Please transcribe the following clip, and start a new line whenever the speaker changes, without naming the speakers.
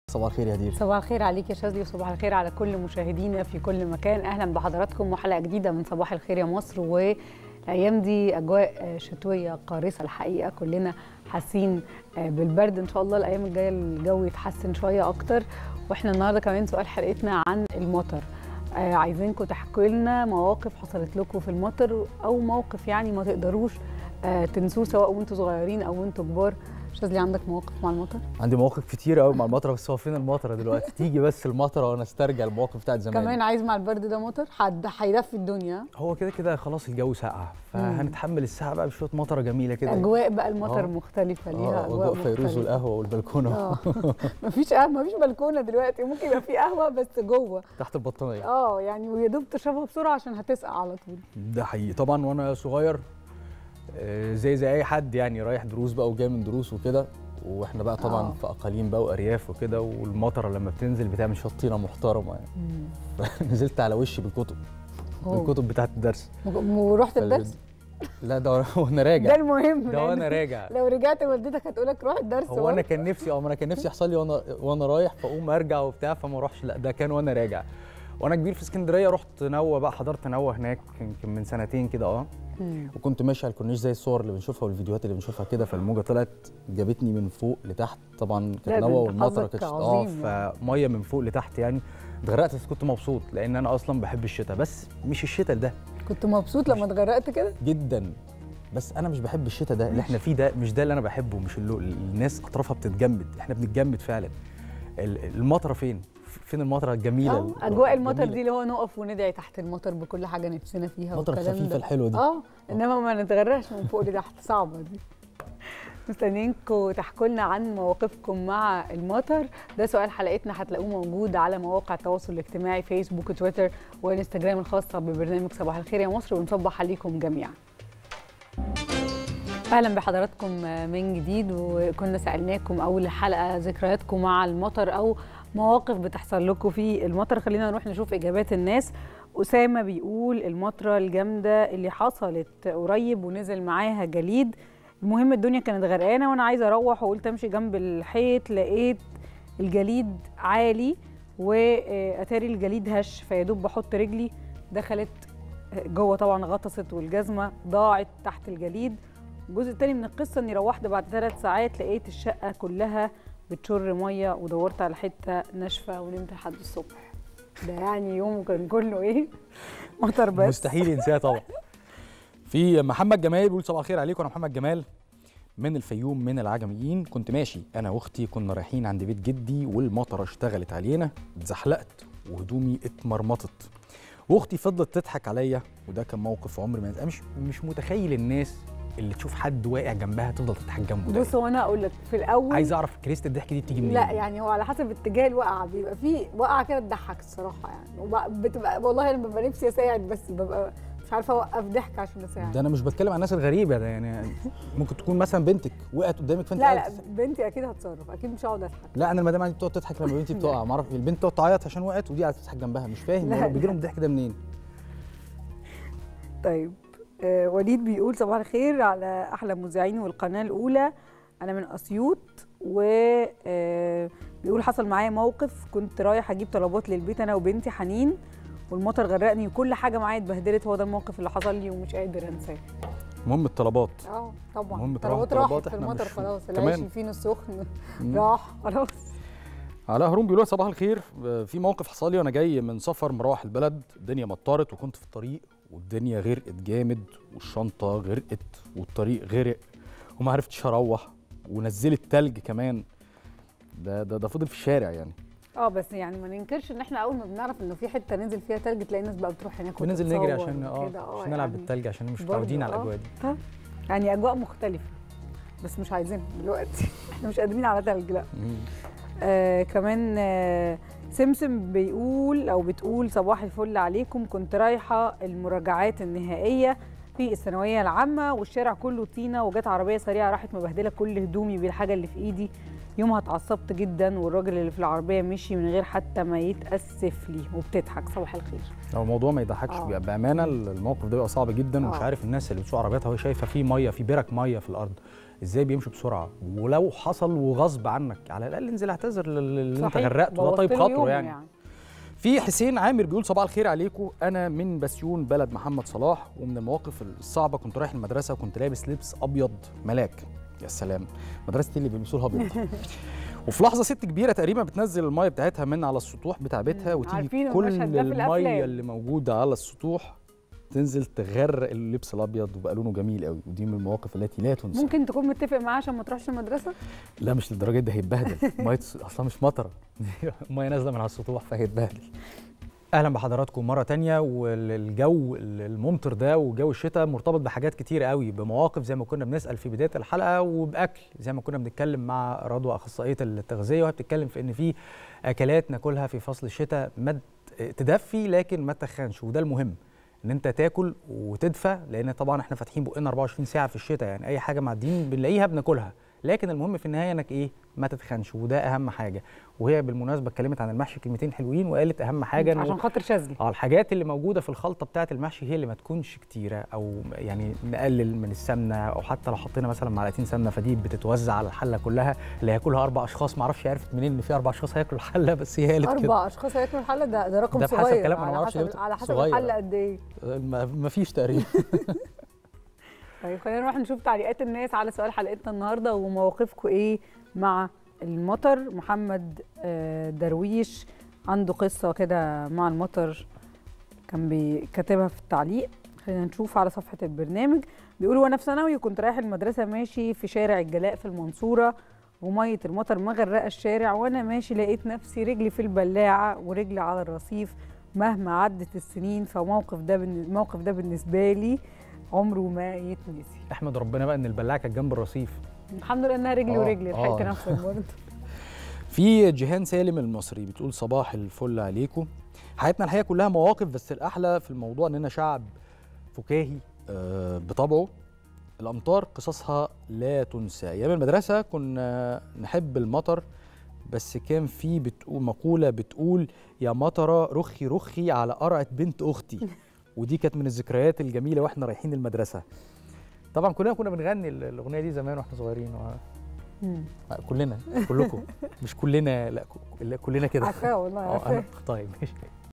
صباح الخير يا هدير
صباح الخير عليك يا شاذلي وصباح الخير على كل مشاهدينا في كل مكان اهلا بحضراتكم وحلقه جديده من صباح الخير يا مصر والايام دي اجواء شتويه قارصه الحقيقه كلنا حاسين بالبرد ان شاء الله الايام الجايه الجو يتحسن شويه اكتر واحنا النهارده كمان سؤال حلقتنا عن المطر آه عايزينكم تحكوا لنا مواقف حصلت لكم في المطر او موقف يعني ما تقدروش آه تنسوه سواء وانتم صغيرين او وانتم كبار شاذلي عندك مواقف مع المطر؟
عندي مواقف كتير قوي مع المطره بس هو فين المطره دلوقتي تيجي بس المطره وانا استرجع المواقف بتاعت زمان
كمان عايز مع البرد ده مطر حد هيدفي الدنيا
هو كده كده خلاص الجو ساقع فهنتحمل الساعه بقى بشويه مطره جميله كده
اجواء بقى المطر أوه. مختلفه ليها
اجواء فيروز والقهوه والبلكونه
اه مفيش قهوه مفيش بلكونه دلوقتي ممكن يبقى في قهوه بس جوه
تحت البطانيه
اه يعني ويا دوب تشربها بسرعه عشان هتسقع على طول
ده حقيقي طبعا وانا صغير زي زي اي حد يعني رايح دروس بقى وجاي من دروس وكده واحنا بقى طبعا أوه. في اقاليم بقى وارياف وكده والمطره لما بتنزل بتعمل شطينه محترمه يعني فنزلت على وشي بالكتب أوه. بالكتب بتاعت الدرس
ورحت الدرس؟
لا ده وانا راجع
ده المهم
ده وانا راجع
لو رجعت والدتك هتقول لك روح الدرس
هو انا كان نفسي اه انا كان نفسي يحصل لي وانا وانا رايح فاقوم ارجع وبتاع فما اروحش لا ده كان وانا راجع وانا كبير في اسكندريه رحت نوه بقى حضرت نوه هناك يمكن من سنتين كده اه وكنت ماشي على الكورنيش زي الصور اللي بنشوفها والفيديوهات اللي بنشوفها كده فالموجه طلعت جابتني من فوق لتحت طبعا كانت نوه والمطره كانت اه فميه من فوق لتحت يعني اتغرقت بس كنت مبسوط لان انا اصلا بحب الشتاء بس مش الشتاء ده
كنت مبسوط لما اتغرقت كده
جدا بس انا مش بحب الشتاء ده اللي احنا فيه ده مش ده اللي انا بحبه مش اللي الناس اطرافها بتتجمد احنا بنتجمد فعلا المطره فين فين المطره الجميله
اجواء المطر دي اللي هو نقف وندعي تحت المطر بكل حاجه نفسنا فيها
المطر الخفيفه الحلوه دي
اه انما ما نتغرقش من فوق لتحت صعبه دي مستنيينكم تحكوا لنا عن مواقفكم مع المطر ده سؤال حلقتنا هتلاقوه موجود على مواقع التواصل الاجتماعي فيسبوك وتويتر وانستجرام الخاصه ببرنامج صباح الخير يا مصر ونصبح عليكم جميعا اهلا بحضراتكم من جديد وكنا سالناكم اول حلقه ذكرياتكم مع المطر او مواقف بتحصل لكم في المطر خلينا نروح نشوف اجابات الناس اسامه بيقول المطره الجامده اللي حصلت قريب ونزل معاها جليد المهم الدنيا كانت غرقانه وانا عايزه اروح وقلت امشي جنب الحيط لقيت الجليد عالي واتاري الجليد هش فيدوب بحط رجلي دخلت جوه طبعا غطست والجزمه ضاعت تحت الجليد الجزء الثاني من القصه اني روحت بعد ثلاث ساعات لقيت الشقه كلها بتشر ميه ودورت على حته ناشفه ونمت لحد الصبح ده يعني يوم كان كله ايه مطر بس
مستحيل ينساها طبعا في محمد جمال بيقول صباح الخير عليكم انا محمد جمال من الفيوم من العجميين كنت ماشي انا واختي كنا رايحين عند بيت جدي والمطره اشتغلت علينا اتزحلقت وهدومي اتمرمطت واختي فضلت تضحك عليا وده كان موقف عمري ما مش مش متخيل الناس اللي تشوف حد واقع جنبها تفضل تضحك جنبه
بص هو انا اقول لك في الاول
عايز اعرف كريست الضحك دي بتيجي منين
لا يعني هو على حسب اتجاه الوقعه بيبقى في وقعه كده تضحك الصراحه يعني بتبقى والله انا ببقى نفسي اساعد بس ببقى مش عارفه اوقف ضحك عشان اساعد
ده انا مش بتكلم عن الناس الغريبه ده يعني ممكن تكون مثلا بنتك وقعت قدامك فانت
لا لا بنتي اكيد هتصرف اكيد مش هقعد اضحك
لا انا المدام عندي بتقعد تضحك لما بنتي بتقع ما اعرف البنت تقعد تعيط عشان وقعت ودي قاعده تضحك جنبها مش فاهم بيجي لهم الضحك ده منين
طيب آه وليد بيقول صباح الخير على احلى مذيعين والقناه الاولى انا من اسيوط و آه بيقول حصل معايا موقف كنت رايح اجيب طلبات للبيت انا وبنتي حنين والمطر غرقني وكل حاجه معايا اتبهدلت هو ده الموقف اللي حصل لي ومش قادر انساه
المهم الطلبات
اه طبعا
المهم
الطلبات راحت في المطر خلاص العيش الفين السخن راح خلاص
علاء هارون بيقول صباح الخير في موقف حصل لي وانا جاي من سفر مروح البلد الدنيا مطرت وكنت في الطريق والدنيا غرقت جامد والشنطه غرقت والطريق غرق وما عرفتش اروح ونزلت تلج كمان ده ده ده فضل في الشارع يعني
اه بس يعني ما ننكرش ان احنا اول ما بنعرف انه في حته نزل فيها تلج تلاقي الناس بقى بتروح هناك
وننزل نجري عشان اه عشان نلعب بالتلج عشان مش متعودين على الاجواء دي
طب يعني اجواء مختلفه بس مش عايزينها دلوقتي احنا مش قادرين على تلج لا آه كمان آه سمسم بيقول او بتقول صباح الفل عليكم كنت رايحه المراجعات النهائيه في الثانويه العامه والشارع كله طينه وجت عربيه سريعه راحت مبهدله كل هدومي بالحاجه اللي في ايدي يومها اتعصبت جدا والراجل اللي في العربيه مشي من غير حتى ما يتاسف لي وبتضحك صباح الخير
هو الموضوع ما يضحكش
آه.
بيبقى بامانه الموقف ده بيبقى صعب جدا ومش
آه.
عارف الناس اللي بتسوق عربياتها وهي شايفه في ميه في برك ميه في الارض ازاي بيمشوا بسرعه ولو حصل وغصب عنك على الاقل انزل اعتذر للي انت
صحيح،
غرقته ده
بوظت
طيب
له
خاطره
يومه
يعني. في حسين عامر بيقول صباح الخير عليكم انا من بسيون بلد محمد صلاح ومن المواقف الصعبه كنت رايح المدرسه وكنت لابس لبس ابيض ملاك يا سلام مدرستي اللي بيلبسوها ابيض وفي لحظه ست كبيره تقريبا بتنزل الميه بتاعتها من على السطوح بتاع بيتها
مم،
وتيجي
عارفين
كل
المشهد ده في الأفلام.
الميه اللي موجوده على السطوح تنزل تغرق اللبس الابيض وبقى لونه جميل قوي ودي من المواقف التي لا تنسى
ممكن تكون متفق معاه عشان ما تروحش المدرسه
لا مش للدرجه دي هيتبهدل ميه اصلا مش مطره ميه نازله من على السطوح فهيتبهدل اهلا بحضراتكم مره تانية والجو الممطر ده وجو الشتاء مرتبط بحاجات كتير قوي بمواقف زي ما كنا بنسال في بدايه الحلقه وباكل زي ما كنا بنتكلم مع رضوى اخصائيه التغذيه وهي بتتكلم في ان في اكلات ناكلها في فصل الشتاء ما تدفي لكن ما تخنش وده المهم ان انت تاكل وتدفى لان طبعا احنا فاتحين بقنا 24 ساعه في الشتاء يعني اي حاجه معديين بنلاقيها بناكلها لكن المهم في النهايه انك ايه ما تتخنش وده اهم حاجه وهي بالمناسبه اتكلمت عن المحشي كلمتين حلوين وقالت اهم حاجه إنه
عشان خاطر شاذلي
اه الحاجات اللي موجوده في الخلطه بتاعه المحشي هي اللي ما تكونش كتيره او يعني نقلل من السمنه او حتى لو حطينا مثلا معلقتين سمنه فدي بتتوزع على الحله كلها اللي هياكلها اربع اشخاص ما اعرفش عرفت منين ان في اربع اشخاص هياكلوا الحله بس هي قالت كده
اربع اشخاص هياكلوا الحله ده ده رقم
ده بحسب
صغير
كلام أنا
على
معرفش
حسب
جبت
على حسب
صغير.
الحله قد ايه
ما ما فيش تقريبا
طيب خلينا نروح نشوف تعليقات الناس على سؤال حلقتنا النهارده ومواقفكم ايه مع المطر محمد آه، درويش عنده قصه كده مع المطر كان بي- كاتبها في التعليق خلينا نشوف على صفحه البرنامج بيقول وانا في ثانوي كنت رايح المدرسه ماشي في شارع الجلاء في المنصوره وميه المطر مغرقه الشارع وانا ماشي لقيت نفسي رجلي في البلاعه ورجلي على الرصيف مهما عدت السنين فموقف ده بالن- الموقف ده بالنسبه لي عمره ما يتنسي
احمد ربنا بقى ان البلاعه كانت جنب الرصيف
الحمد لله انها رجلي
آه،
ورجلي لحقت
آه.
نفسك برضه
في جيهان سالم المصري بتقول صباح الفل عليكم حياتنا الحقيقه كلها مواقف بس الاحلى في الموضوع اننا شعب فكاهي آه، بطبعه الامطار قصصها لا تنسى ايام المدرسه كنا نحب المطر بس كان في بتقول مقوله بتقول يا مطره رخي رخي على قرعه بنت اختي ودي كانت من الذكريات الجميله واحنا رايحين المدرسه طبعا كلنا كنا بنغني الاغنيه دي زمان واحنا صغيرين و...
مم.
كلنا كلكم مش كلنا لا ك- لا، كلنا كده
عارفاه والله
اه
عارفاه
انا طيب ماشي